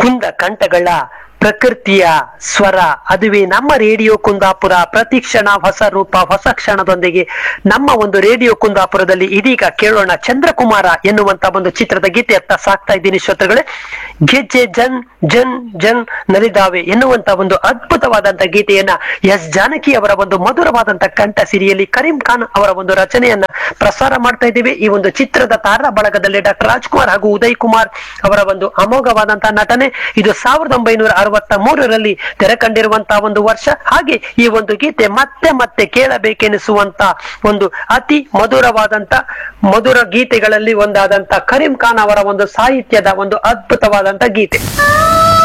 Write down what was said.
ಕುಂದ ಕಂಠಗಳ ಪ್ರಕೃತಿಯ ಸ್ವರ ಅದುವೇ ನಮ್ಮ ರೇಡಿಯೋ ಕುಂದಾಪುರ ಪ್ರತಿ ಕ್ಷಣ ಹೊಸ ರೂಪ ಹೊಸ ಕ್ಷಣದೊಂದಿಗೆ ನಮ್ಮ ಒಂದು ರೇಡಿಯೋ ಕುಂದಾಪುರದಲ್ಲಿ ಇದೀಗ ಕೇಳೋಣ ಚಂದ್ರಕುಮಾರ ಎನ್ನುವಂತ ಒಂದು ಚಿತ್ರದ ಗೀತೆಯತ್ತ ಸಾಕ್ತಾ ಇದ್ದೀನಿ ಶ್ರೋತೃಗಳೇ ಗೆಜ್ಜೆ ಜನ್ ಜನ್ ಜನ್ ನಲಿದಾವೆ ಎನ್ನುವಂತ ಒಂದು ಅದ್ಭುತವಾದಂತ ಗೀತೆಯನ್ನ ಎಸ್ ಜಾನಕಿ ಅವರ ಒಂದು ಮಧುರವಾದಂತ ಕಂಠ ಸಿರಿಯಲ್ಲಿ ಕರೀಂ ಖಾನ್ ಅವರ ಒಂದು ರಚನೆಯನ್ನ ಪ್ರಸಾರ ಮಾಡ್ತಾ ಇದ್ದೀವಿ ಈ ಒಂದು ಚಿತ್ರದ ತಾರಾ ಬಳಗದಲ್ಲಿ ಡಾಕ್ಟರ್ ರಾಜ್ಕುಮಾರ್ ಹಾಗೂ ಉದಯ್ ಕುಮಾರ್ ಅವರ ಒಂದು ಅಮೋಘವಾದಂತಹ ನಟನೆ ಇದು ಸಾವಿರದ ಒಂಬೈನೂರ ಅರವತ್ತ ಮೂರರಲ್ಲಿ ತೆರೆ ಕಂಡಿರುವಂತಹ ಒಂದು ವರ್ಷ ಹಾಗೆ ಈ ಒಂದು ಗೀತೆ ಮತ್ತೆ ಮತ್ತೆ ಕೇಳಬೇಕೆನಿಸುವಂತ ಒಂದು ಅತಿ ಮಧುರವಾದಂತ ಮಧುರ ಗೀತೆಗಳಲ್ಲಿ ಒಂದಾದಂತ ಕರೀಂ ಖಾನ್ ಅವರ ಒಂದು ಸಾಹಿತ್ಯದ ಒಂದು ಅದ್ಭುತವಾದಂತ ಗೀತೆ